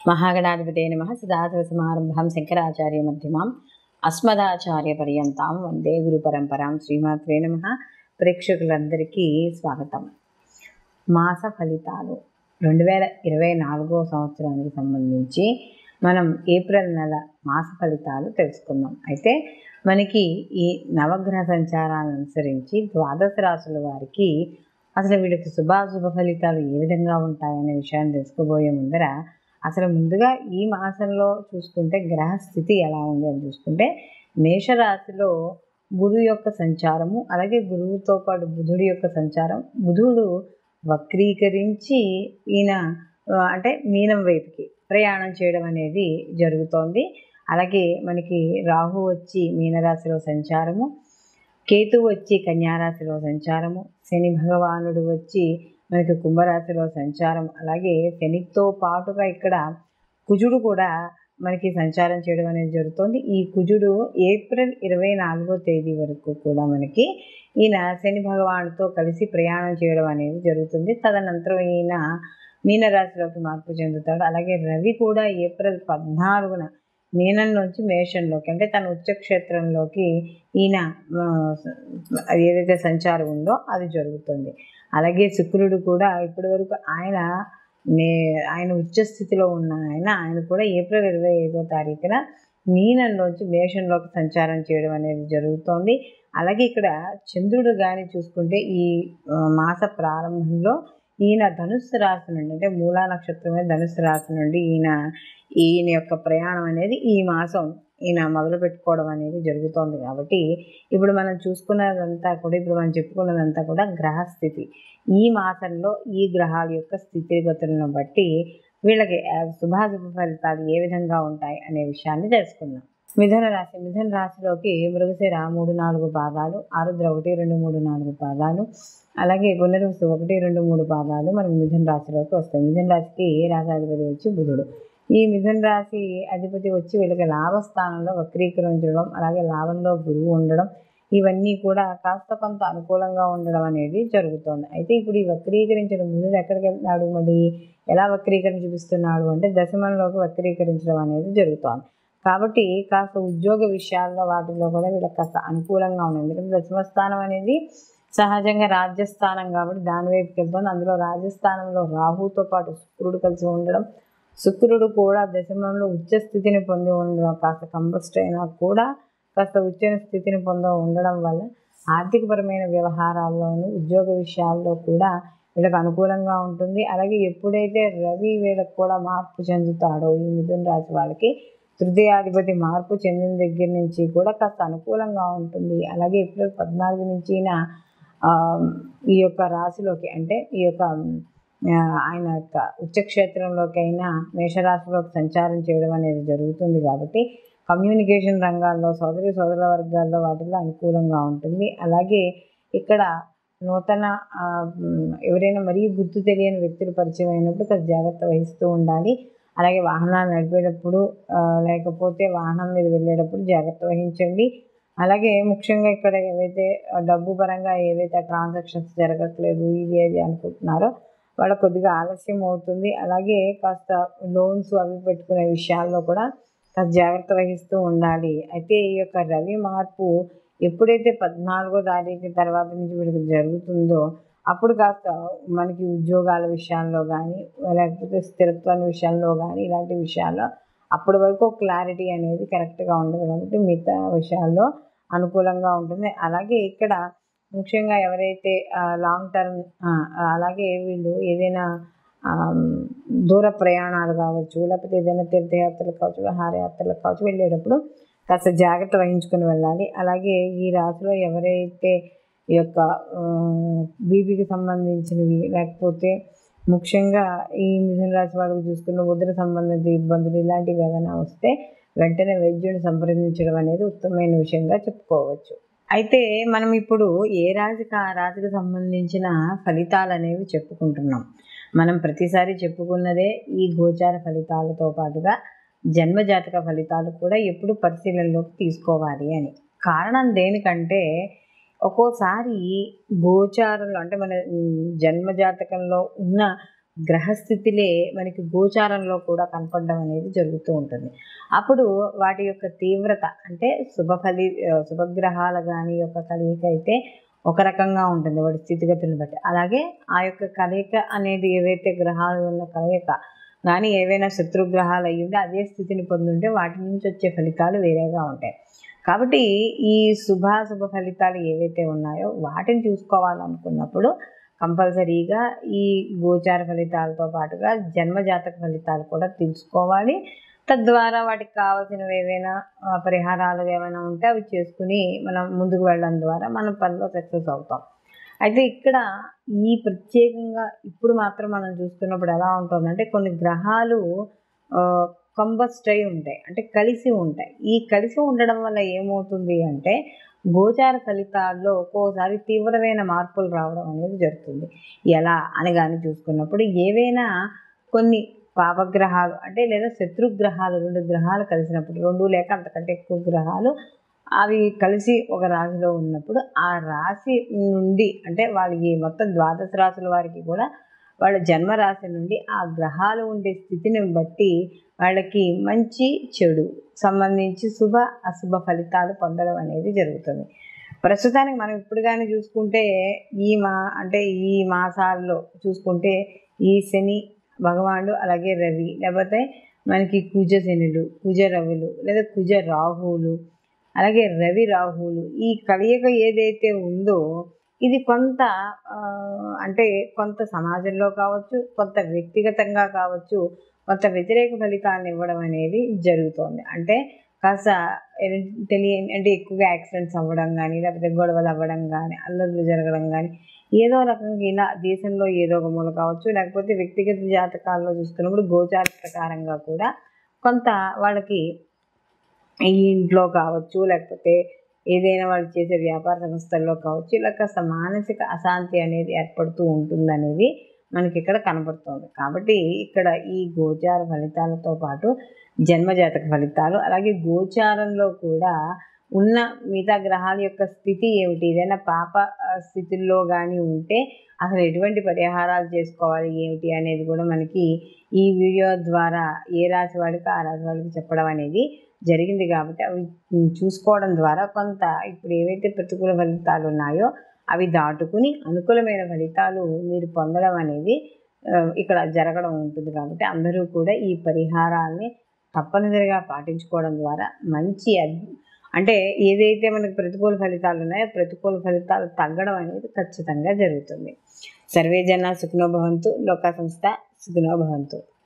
మహాగణాధిపతే నమ సదాశివసమారంభాం శంకరాచార్య మధ్యమాం అస్మదాచార్య పర్యంతాం వందే గురు పరంపరాం శ్రీమాత్రే నమ ప్రేక్షకులందరికీ స్వాగతం మాస ఫలితాలు రెండు వేల ఇరవై నాలుగో సంవత్సరానికి సంబంధించి మనం ఏప్రిల్ నెల మాస ఫలితాలు తెలుసుకుందాం అయితే మనకి ఈ నవగ్రహ సంచారాలను అనుసరించి ద్వాదశ రాశుల వారికి అసలు వీళ్ళకి శుభాశుభ ఫలితాలు ఏ విధంగా ఉంటాయనే విషయాన్ని తెలుసుకోబోయే ముందర అసలు ముందుగా ఈ మాసంలో చూసుకుంటే గ్రహ స్థితి ఎలా ఉంది అని చూసుకుంటే మేషరాశిలో బుధు యొక్క సంచారము అలాగే గురువుతో పాటు బుధుడి యొక్క సంచారం బుధుడు వక్రీకరించి ఈయన ఆ, అంటే మీనం వైపుకి ప్రయాణం చేయడం అనేది జరుగుతోంది అలాగే మనకి రాహు వచ్చి మీనరాశిలో సంచారము కేతు వచ్చి కన్యారాశిలో సంచారము శని భగవానుడు వచ్చి మనకి కుంభరాశిలో సంచారం అలాగే శనితో పాటుగా ఇక్కడ కుజుడు కూడా మనకి సంచారం చేయడం అనేది జరుగుతుంది ఈ కుజుడు ఏప్రిల్ ఇరవై నాలుగో తేదీ వరకు కూడా మనకి ఈయన శని భగవానుడితో కలిసి ప్రయాణం చేయడం అనేది జరుగుతుంది తదనంతరం ఈయన మీనరాశిలోకి మార్పు చెందుతాడు అలాగే రవి కూడా ఏప్రిల్ పద్నాలుగున మీనంలోంచి మేషంలోకి అంటే తన ఉచ్చక్షేత్రంలోకి ఈయన ఆ, ఏదైతే సంచారం ఉందో అది జరుగుతుంది అలాగే శుక్రుడు కూడా ఇప్పటి వరకు ఆయన మే ఆయన ఉచ్చ స్థితిలో ఉన్న ఆయన ఆయన కూడా ఏప్రిల్ ఇరవై ఐదో తారీఖున మీనంలోంచి మేషంలోకి సంచారం చేయడం అనేది జరుగుతోంది అలాగే ఇక్కడ చంద్రుడు కానీ చూసుకుంటే ఈ ఆ, మాస ప్రారంభంలో ఈయన ధనుస్సు రాశి నుండి అంటే మూలా నక్షత్రమే ధనుస్సు రాశి నుండి ఈయన ఈయన యొక్క ప్రయాణం అనేది ఈ మాసం ఈయన మొదలు పెట్టుకోవడం అనేది జరుగుతోంది కాబట్టి ఇప్పుడు మనం చూసుకున్నదంతా కూడా ఇప్పుడు మనం చెప్పుకున్నదంతా కూడా గ్రహస్థితి ఈ మాసంలో ఈ గ్రహాల యొక్క స్థితిగతులను బట్టి వీళ్ళకి ఆ, శుభాశుభ ఫలితాలు ఏ విధంగా ఉంటాయి అనే విషయాన్ని తెలుసుకుందాం మిథున రాశి మిథున రాశిలోకి మృగశిర మూడు నాలుగు పాదాలు ఆరుద్ర ఒకటి రెండు మూడు నాలుగు పాదాలు అలాగే పునరుసు ఒకటి రెండు మూడు పాదాలు మనకి మిథున రాశిలోకి వస్తాయి మిథున రాశికి ఏ రాశాధిపతి వచ్చి బుధుడు ఈ మిథున రాశి అధిపతి వచ్చి వీళ్ళకి లాభస్థానంలో వక్రీకరించడం అలాగే లాభంలో గురువు ఉండడం ఇవన్నీ కూడా కాస్త కొంత అనుకూలంగా ఉండడం అనేది జరుగుతోంది అయితే ఇప్పుడు ఈ వక్రీకరించిన బుధుడు ఎక్కడికి వెళ్తున్నాడు మళ్ళీ ఎలా వక్రీకరణ చూపిస్తున్నాడు అంటే దశమంలోకి వక్రీకరించడం అనేది జరుగుతోంది కాబట్టి కాస్త ఉద్యోగ విషయాల్లో వాటిల్లో కూడా వీళ్ళకి కాస్త అనుకూలంగా ఉంది ఎందుకంటే దశమస్థానం అనేది సహజంగా రాజ్యస్థానం కాబట్టి దాని వైపుకి వెళ్తుంది అందులో రాజస్థానంలో రాహుతో పాటు శుక్రుడు కలిసి ఉండడం శుక్రుడు కూడా దశమంలో ఉచ్చ స్థితిని పొంది ఉండడం కాస్త కంబస్ట్ అయినా కూడా కాస్త ఉచ్చ స్థితిని పొంద ఉండడం వల్ల ఆర్థికపరమైన వ్యవహారాల్లోనూ ఉద్యోగ విషయాల్లో కూడా వీళ్ళకి అనుకూలంగా ఉంటుంది అలాగే ఎప్పుడైతే రవి వీళ్ళకి కూడా మార్పు చెందుతాడో ఈ మిథున రాశి వాళ్ళకి తృతీయాధిపతి మార్పు చెందిన దగ్గర నుంచి కూడా కాస్త అనుకూలంగా ఉంటుంది అలాగే ఏప్రిల్ పద్నాలుగు నుంచి ఈయన, ఆ, ఈ యొక్క రాశిలోకి అంటే ఈ యొక్క ఆ, ఆయన యొక్క ఉచ్చక్షేత్రంలోకి అయినా మేషరాశిలోకి సంచారం చేయడం అనేది జరుగుతుంది కాబట్టి కమ్యూనికేషన్ రంగాల్లో సోదరి సోదరుల వర్గాల్లో వాటిల్లో అనుకూలంగా ఉంటుంది అలాగే ఇక్కడ నూతన ఆ, మ్, ఎవరైనా మరీ గుర్తు తెలియని వ్యక్తులు పరిచయం అయినప్పుడు కాస్త జాగ్రత్త వహిస్తూ ఉండాలి అలాగే వాహనాలు నడిపేటప్పుడు ఆ, లేకపోతే వాహనం మీద వెళ్ళేటప్పుడు జాగ్రత్త వహించండి అలాగే ముఖ్యంగా ఇక్కడ ఏవైతే ఆ, డబ్బు పరంగా ఏవైతే ట్రాన్సాక్షన్స్ జరగట్లేదు ఇది అది అనుకుంటున్నారో వాళ్ళ కొద్దిగా ఆలస్యం అవుతుంది అలాగే కాస్త లోన్స్ అవి పెట్టుకునే విషయాల్లో కూడా కాస్త జాగ్రత్త వహిస్తూ ఉండాలి అయితే ఈ యొక్క రవి మార్పు ఎప్పుడైతే పద్నాలుగో తారీఖు తర్వాత నుంచి వీళ్ళకి జరుగుతుందో అప్పుడు కాస్త మనకి ఉద్యోగాల విషయాల్లో కానీ లేకపోతే స్థిరత్వాన్ని విషయంలో కానీ ఇలాంటి విషయాల్లో అప్పటి వరకు క్లారిటీ అనేది కరెక్ట్గా ఉండదు కాబట్టి మిగతా విషయాల్లో అనుకూలంగా ఉంటుంది అలాగే ఇక్కడ ముఖ్యంగా ఎవరైతే లాంగ్ టర్మ్ అలాగే వీళ్ళు ఏదైనా ఆ, దూర ప్రయాణాలు కావచ్చు లేకపోతే ఏదైనా తీర్థయాత్రలు కావచ్చు విహారయాత్రలు కావచ్చు వెళ్ళేటప్పుడు కాస్త జాగ్రత్త వహించుకొని వెళ్ళాలి అలాగే ఈ రాశిలో ఎవరైతే ఈ యొక్క బీపీకి సంబంధించినవి లేకపోతే ముఖ్యంగా ఈ మిథున రాశి వాళ్ళకి చూసుకున్న ఉదర సంబంధిత ఇబ్బందులు ఇలాంటివి ఏదైనా వస్తే వెంటనే వైద్యుని సంప్రదించడం అనేది ఉత్తమమైన విషయంగా చెప్పుకోవచ్చు అయితే మనం ఇప్పుడు ఏ రాశికి ఆ రాశికి సంబంధించిన ఫలితాలు అనేవి చెప్పుకుంటున్నాం మనం ప్రతిసారి చెప్పుకున్నదే ఈ గోచార ఫలితాలతో పాటుగా జన్మజాతక ఫలితాలు కూడా ఎప్పుడు పరిశీలనలోకి తీసుకోవాలి అని కారణం దేనికంటే ఒక్కోసారి గోచారంలో అంటే మన ఉమ్, జన్మజాతకంలో ఉన్న గ్రహస్థితిలే మనకి గోచారంలో కూడా కనపడడం అనేది జరుగుతూ ఉంటుంది అప్పుడు వాటి యొక్క తీవ్రత అంటే శుభ ఫలి ఆ, శుభగ్రహాల కానీ యొక్క కలయిక అయితే ఒక రకంగా ఉంటుంది వాడి స్థితిగతులను బట్టి అలాగే ఆ యొక్క కలయిక అనేది ఏవైతే గ్రహాలు ఉన్న కలయిక కానీ ఏవైనా శత్రుగ్రహాలు అయ్యి ఉంటే అదే స్థితిని పొందుంటే వాటి నుంచి వచ్చే ఫలితాలు వేరేగా ఉంటాయి కాబట్టి ఈ శుభాశుభ ఫలితాలు ఏవైతే ఉన్నాయో వాటిని చూసుకోవాలనుకున్నప్పుడు కంపల్సరీగా ఈ గోచార ఫలితాలతో పాటుగా జన్మజాతక ఫలితాలు కూడా తెలుసుకోవాలి తద్వారా వాటికి కావాల్సినవి ఏవైనా ఆ, పరిహారాలు ఏమైనా ఉంటే అవి చేసుకుని మనం ముందుకు వెళ్ళడం ద్వారా మనం పనిలో సక్సెస్ అవుతాం అయితే ఇక్కడ ఈ ప్రత్యేకంగా ఇప్పుడు మాత్రం మనం చూస్తున్నప్పుడు ఎలా ఉంటుందంటే కొన్ని గ్రహాలు కంబస్ట్ అయి ఉంటాయి అంటే కలిసి ఉంటాయి ఈ కలిసి ఉండడం వల్ల ఏమవుతుంది అంటే గోచార ఫలితాల్లో ఒక్కోసారి తీవ్రమైన మార్పులు రావడం అనేది జరుగుతుంది ఎలా అని కానీ చూసుకున్నప్పుడు ఏవైనా కొన్ని పాపగ్రహాలు అంటే లేదా శత్రుగ్రహాలు రెండు గ్రహాలు కలిసినప్పుడు రెండు లేక అంతకంటే ఎక్కువ గ్రహాలు అవి కలిసి ఒక రాశిలో ఉన్నప్పుడు ఆ రాశి నుండి అంటే వాళ్ళకి మొత్తం ద్వాదశ రాశుల వారికి కూడా వాళ్ళ జన్మ రాశి నుండి ఆ గ్రహాలు ఉండే స్థితిని బట్టి వాళ్ళకి మంచి చెడు సంబంధించి శుభ అశుభ ఫలితాలు పొందడం అనేది జరుగుతుంది ప్రస్తుతానికి మనం ఇప్పుడు కానీ చూసుకుంటే ఈ మా అంటే ఈ మాసాల్లో చూసుకుంటే ఈ శని భగవానుడు అలాగే రవి లేకపోతే మనకి కుజ శనులు కుజ రవులు లేదా కుజ రాహువులు అలాగే రవి రాహువులు ఈ కలయిక ఏదైతే ఉందో ఇది కొంత ఆ, అంటే కొంత సమాజంలో కావచ్చు కొంత వ్యక్తిగతంగా కావచ్చు కొంత వ్యతిరేక ఫలితాలను ఇవ్వడం అనేది జరుగుతోంది అంటే కాస్త ఏ- తెలియని అంటే ఎక్కువగా యాక్సిడెంట్స్ అవ్వడం కానీ లేకపోతే గొడవలు అవ్వడం కానీ అల్లర్లు జరగడం కానీ ఏదో రకంగా ఇలా దేశంలో ఏదో ఒక మూల కావచ్చు లేకపోతే వ్యక్తిగత జాతకాల్లో చూసుకున్నప్పుడు గోచార ప్రకారంగా కూడా కొంత వాళ్ళకి ఈ ఇంట్లో కావచ్చు లేకపోతే ఏదైనా వాళ్ళు చేసే వ్యాపార సంస్థల్లో కావచ్చు ఇలా కాస్త మానసిక అశాంతి అనేది ఏర్పడుతూ ఉంటుందనేది మనకి ఇక్కడ కనబడుతుంది కాబట్టి ఇక్కడ ఈ గోచార ఫలితాలతో పాటు జన్మజాతక ఫలితాలు అలాగే గోచారంలో కూడా ఉన్న మిగతా గ్రహాల యొక్క స్థితి ఏమిటి ఏదైనా పాప ఆ, స్థితిలో కానీ ఉంటే అసలు ఎటువంటి పరిహారాలు చేసుకోవాలి ఏమిటి అనేది కూడా మనకి ఈ వీడియో ద్వారా ఏ రాశి వాళ్ళకి ఆ రాశి వాళ్ళకి చెప్పడం అనేది జరిగింది కాబట్టి అవి చూసుకోవడం ద్వారా కొంత ఇప్పుడు ఏవైతే ప్రతికూల ఫలితాలు ఉన్నాయో అవి దాటుకుని అనుకూలమైన ఫలితాలు మీరు పొందడం అనేది ఆ, ఇక్కడ జరగడం ఉంటుంది కాబట్టి అందరూ కూడా ఈ పరిహారాల్ని తప్పనిసరిగా పాటించుకోవడం ద్వారా మంచి అద్- అంటే ఏదైతే మనకు ప్రతికూల ఫలితాలు ఉన్నాయో ప్రతికూల ఫలితాలు తగ్గడం అనేది ఖచ్చితంగా జరుగుతుంది సర్వే జన సుఖనో భవంతు లోకా సంస్థ సుఖనో భవంతు